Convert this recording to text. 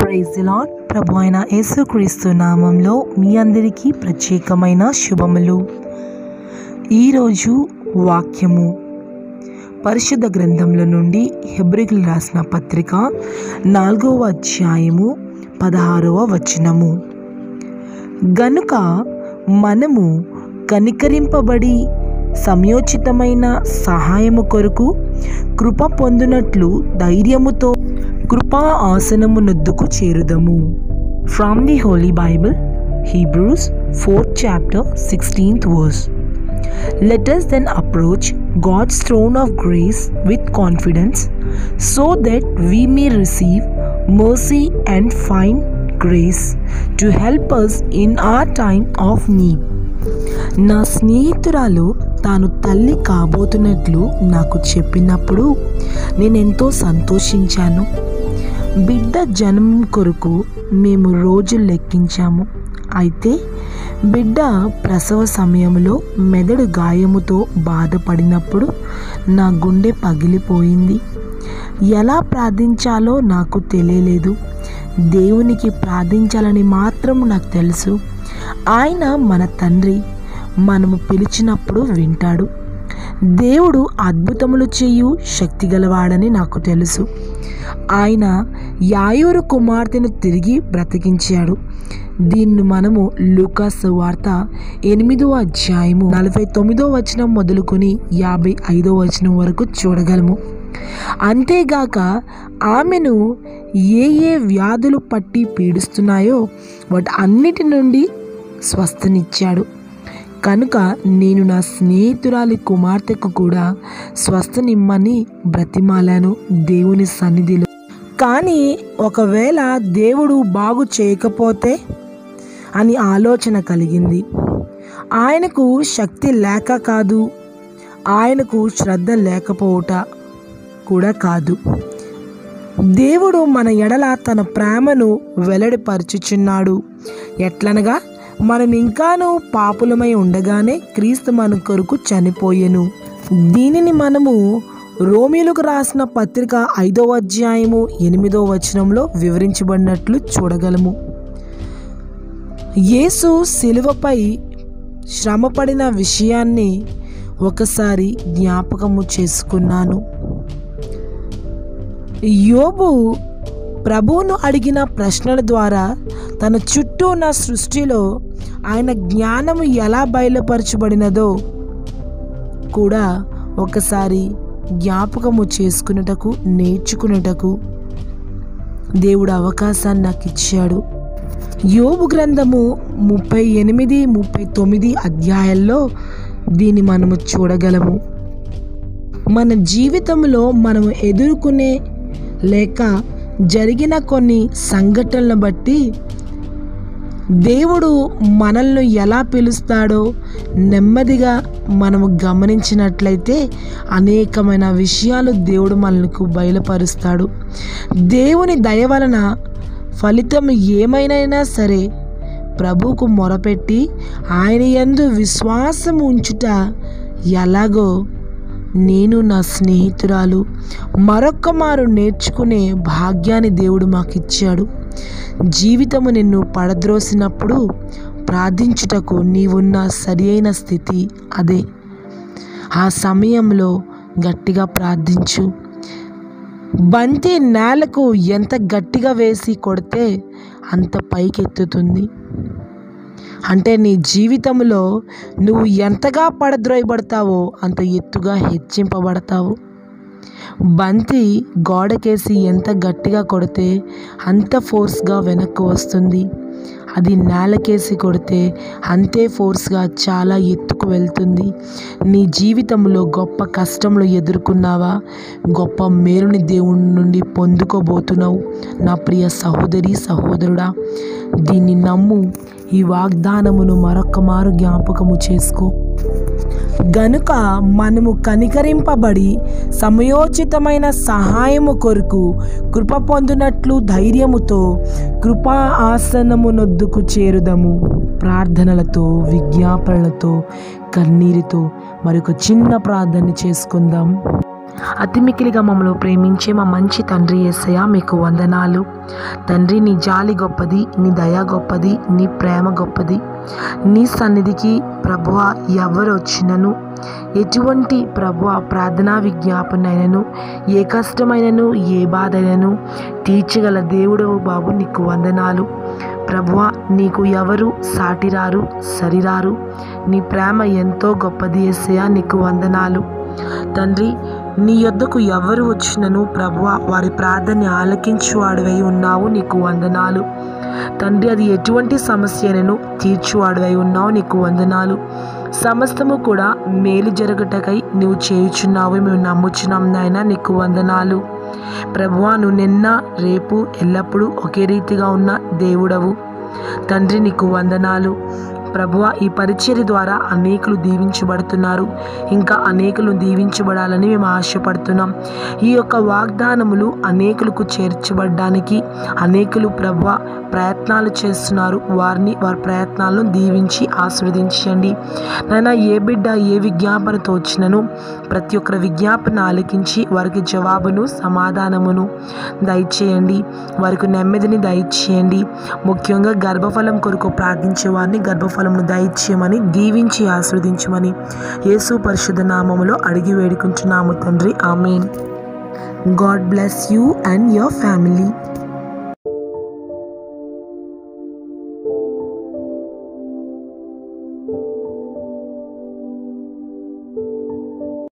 Praise the lord ప్రభు అయిన యేసుక్రీస్తు నామంలో మీ అందరికీ ప్రత్యేకమైన శుభములు ఈరోజు వాక్యము పరిశుద్ధ గ్రంథంలో నుండి హెబ్రికులు రాసిన పత్రిక నాలుగవ అధ్యాయము పదహారవ వచనము గనుక మనము కనికరింపబడి సమయోచితమైన సహాయము కొరకు కృప పొందునట్లు ధైర్యముతో కృపా ఆసనము నొద్దుకు చేరుదము from the Holy Bible Hebrews fourth chapter sixteenth verse Let us then approach God's throne of grace with confidence so that we may receive mercy and find grace to help us in our time of need. నా స్నేహితురాలు తాను తల్లి కాబోతున్నట్లు నాకు చెప్పినప్పుడు నేనెంతో సంతోషించాను బిడ్డ జన్మం కొరకు మేము రోజులు లెక్కించాము అయితే బిడ్డ ప్రసవ సమయంలో మెదడు గాయముతో బాధపడినప్పుడు నా గుండె పగిలిపోయింది ఎలా ప్రార్థించాలో నాకు తెలియలేదు దేవునికి ప్రార్థించాలని మాత్రం నాకు తెలుసు ఆయన మన తండ్రి మనము పిలిచినప్పుడు వింటాడు దేవుడు అద్భుతములు చేయు శక్తి గలవాడని నాకు తెలుసు ఆయన యాయూరు కుమార్తెను తిరిగి బ్రతికించాడు దీన్ని మనము లూకాస్ వార్త ఎనిమిదో అధ్యాయము నలభై తొమ్మిదో వచనం మొదలుకొని యాభై ఐదో వచనం వరకు చూడగలము అంతేగాక ఆమెను ఏ ఏ వ్యాధులు పట్టి పీడిస్తున్నాయో వాటి అన్నిటి నుండి స్వస్థనిచ్చాడు కనుక నేను నా స్నేహితురాలి కుమార్తెకు కూడా స్వస్థనిమ్మని బ్రతిమాలాను దేవుని సన్నిధిలో కానీ ఒకవేళ దేవుడు బాగు చేయకపోతే అని ఆలోచన కలిగింది ఆయనకు శక్తి లేక కాదు ఆయనకు శ్రద్ధ లేకపోవుట కూడా కాదు దేవుడు మన ఎడల తన ప్రేమను వెల్లడిపరుచుచున్నాడు ఎట్లనగా మనం ఇంకాను పాపులమై ఉండగానే క్రీస్తు మన కొరకు చనిపోయెను దీనిని మనము రోమిలకు రాసిన పత్రిక ఐదవ అధ్యాయము ఎనిమిదో వచనంలో వివరించబడినట్లు చూడగలము యేసు శిలువపై శ్రమపడిన విషయాన్ని ఒకసారి జ్ఞాపకము చేసుకున్నాను యోబు ప్రభువును అడిగిన ప్రశ్నల ద్వారా తన చుట్టూ ఉన్న సృష్టిలో ఆయన జ్ఞానము ఎలా బయలుపరచబడినదో కూడా ఒకసారి జ్ఞాపకము చేసుకున్నటకు నేర్చుకున్నటకు దేవుడు అవకాశాన్ని నాకు ఇచ్చాడు యోబు గ్రంథము ముప్పై ఎనిమిది ముప్పై తొమ్మిది అధ్యాయాల్లో దీన్ని మనము చూడగలము మన జీవితంలో మనము ఎదుర్కొనే లేక జరిగిన కొన్ని సంఘటనలను బట్టి దేవుడు మనల్ని ఎలా పిలుస్తాడో నెమ్మదిగా మనము గమనించినట్లయితే అనేకమైన విషయాలు దేవుడు మనకు బయలుపరుస్తాడు దేవుని దయ వలన ఫలితం ఏమైనా సరే ప్రభువుకు మొరపెట్టి ఆయన యందు విశ్వాసం ఉంచుట ఎలాగో నేను నా స్నేహితురాలు మరొక్క మారు నేర్చుకునే భాగ్యాన్ని దేవుడు మాకు ఇచ్చాడు జీవితము నిన్ను పడద్రోసినప్పుడు ప్రార్థించుటకు నీవున్న సరి అయిన స్థితి అదే ఆ సమయంలో గట్టిగా ప్రార్థించు బంతి నేలకు ఎంత గట్టిగా వేసి కొడితే అంత పైకెత్తుతుంది అంటే నీ జీవితంలో నువ్వు ఎంతగా పడద్రోయబడతావో అంత ఎత్తుగా హెచ్చింపబడతావు బంతి గోడకేసి ఎంత గట్టిగా కొడితే అంత ఫోర్స్గా వెనక్కి వస్తుంది అది నేలకేసి కొడితే అంతే ఫోర్స్గా చాలా ఎత్తుకు వెళ్తుంది నీ జీవితంలో గొప్ప కష్టంలో ఎదుర్కొన్నావా గొప్ప మేలుని దేవుని నుండి పొందుకోబోతున్నావు నా ప్రియ సహోదరి సహోదరుడా దీన్ని నమ్ము ఈ వాగ్దానమును మరొక్క మారు జ్ఞాపకము చేసుకో గనుక మనము కనికరింపబడి సమయోచితమైన సహాయము కొరకు కృప పొందినట్లు ధైర్యముతో కృపా ఆసనమునొద్దుకు చేరుదము ప్రార్థనలతో విజ్ఞాపనలతో కన్నీరుతో మరొక చిన్న ప్రార్థన చేసుకుందాం అతి మిక్కిలిగా మమ్మల్ని ప్రేమించే మా మంచి తండ్రి యేసయ్య మీకు వందనాలు తండ్రి నీ జాలి గొప్పది నీ దయ గొప్పది నీ ప్రేమ గొప్పది నీ సన్నిధికి ప్రభువ ఎవరు వచ్చినను ఎటువంటి ప్రభువ ప్రార్థనా విజ్ఞాపనైనను ఏ కష్టమైనను ఏ బాధైనను తీర్చగల దేవుడవు బాబు నీకు వందనాలు ప్రభువ నీకు ఎవరు సాటిరారు సరిరారు నీ ప్రేమ ఎంతో గొప్పది ఎస్సయా నీకు వందనాలు తండ్రి నీ యొద్దకు ఎవరు వచ్చినను ప్రభువ వారి ప్రార్థన ఆలకించువాడివై ఉన్నావు నీకు వందనాలు తండ్రి అది ఎటువంటి సమస్యలను తీర్చువాడివై ఉన్నావు నీకు వందనాలు సమస్తము కూడా మేలు జరుగుటకై నువ్వు చేయుచున్నావు మేము నమ్ముచున్నాం నాయన నీకు వందనాలు ప్రభువా నువ్వు నిన్న రేపు ఎల్లప్పుడూ ఒకే రీతిగా ఉన్న దేవుడవు తండ్రి నీకు వందనాలు ప్రభువ ఈ పరిచర్య ద్వారా అనేకులు దీవించబడుతున్నారు ఇంకా అనేకులు దీవించబడాలని మేము ఆశపడుతున్నాం ఈ యొక్క వాగ్దానములు అనేకులకు చేర్చబడడానికి అనేకులు ప్రభువ ప్రయత్నాలు చేస్తున్నారు వారిని వారి ప్రయత్నాలను దీవించి ఆస్వాదించండి నాయన ఏ బిడ్డ ఏ విజ్ఞాపనతో వచ్చినను ప్రతి ఒక్కరి విజ్ఞాపన ఆలకించి వారికి జవాబును సమాధానమును దయచేయండి వారికి నెమ్మదిని దయచేయండి ముఖ్యంగా గర్భఫలం కొరకు ప్రార్థించే వారిని గర్భఫలమును దయచేయమని దీవించి ఆస్వాదించమని యేసు పరిశుద్ధ నామములో అడిగి వేడుకుంటున్నాము తండ్రి amen God bless you and your family